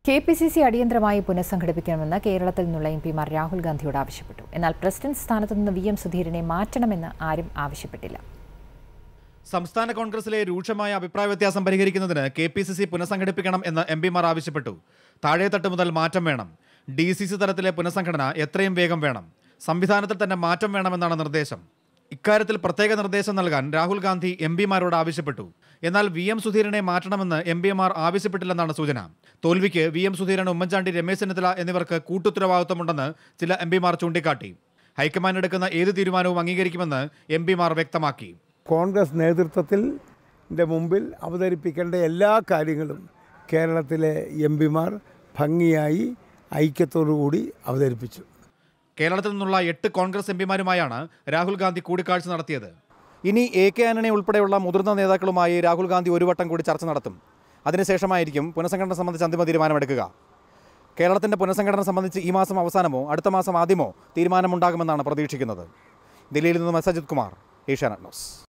K P C C അടിയന്തരമായി പുനഃസംഘടിപ്പിക്കണമെന്ന് കേരളത്തിൽ നിന്നുള്ള എം പിമാർ രാഹുൽ ഗാന്ധിയോട് ആവശ്യപ്പെട്ടു എന്നാൽ പ്രസിഡന്റ് സ്ഥാനത്ത് നിന്ന് വി എം സുധീരനെ മാറ്റണമെന്ന് ആരും ആവശ്യപ്പെട്ടില്ല സംസ്ഥാന കോൺഗ്രസിലെ രൂക്ഷമായ അഭിപ്രായ വ്യത്യാസം പരിഹരിക്കുന്നതിന് കെ പി സി സി പുനഃസംഘടിപ്പിക്കണം എന്ന് എം പിമാർ ആവശ്യപ്പെട്ടു താഴെത്തട്ട് മുതൽ മാറ്റം വേണം ഡി സി സി തലത്തിലെ പുനഃസംഘടന എത്രയും വേഗം വേണം സംവിധാനത്തിൽ തന്നെ മാറ്റം വേണമെന്നാണ് നിർദ്ദേശം ഇക്കാര്യത്തിൽ പ്രത്യേക നിർദ്ദേശം നൽകാൻ രാഹുൽ ഗാന്ധി എം പിമാരോട് ആവശ്യപ്പെട്ടു എന്നാൽ വി എം സുധീരനെ മാറ്റണമെന്ന് എം പിമാർ ആവശ്യപ്പെട്ടില്ലെന്നാണ് സൂചന തോൽവിക്ക് വി എം സുധീരൻ ഉമ്മൻചാണ്ടി രമേശ് ചെന്നിത്തല എന്നിവർക്ക് കൂട്ടുത്തരവാദിത്വമുണ്ടെന്ന് ചില എം പിമാർ ചൂണ്ടിക്കാട്ടി ഹൈക്കമാൻഡ് എടുക്കുന്ന ഏത് തീരുമാനവും അംഗീകരിക്കുമെന്ന് എം പിമാർ വ്യക്തമാക്കി കോൺഗ്രസ് നേതൃത്വത്തിൽ ൻ്റെ മുമ്പിൽ അവതരിപ്പിക്കേണ്ട എല്ലാ കാര്യങ്ങളും കേരളത്തിലെ എം പിമാർ ഭംഗിയായി ഐക്യത്തോടുകൂടി അവതരിപ്പിച്ചു കേരളത്തിൽ നിന്നുള്ള എട്ട് കോൺഗ്രസ് എംപിമാരുമായാണ് രാഹുൽ ഗാന്ധി കൂടിക്കാഴ്ച നടത്തിയത് ഇനി എ കെ ആന്റണി ഉൾപ്പെടെയുള്ള മുതിർന്ന നേതാക്കളുമായി രാഹുൽ ഗാന്ധി ഒരു വട്ടം കൂടി ചർച്ച നടത്തും അതിനുശേഷമായിരിക്കും പുനഃസംഘടന സംബന്ധിച്ച് അന്തിമ തീരുമാനമെടുക്കുക കേരളത്തിന്റെ പുനഃസംഘടന സംബന്ധിച്ച് ഈ മാസം അവസാനമോ അടുത്ത മാസം ആദ്യമോ തീരുമാനമുണ്ടാകുമെന്നാണ് പ്രതീക്ഷിക്കുന്നത് ദില്ലിയിൽ നിന്ന് മെസ്സജിത് കുമാർ ഏഷ്യാനെറ്റ് ന്യൂസ്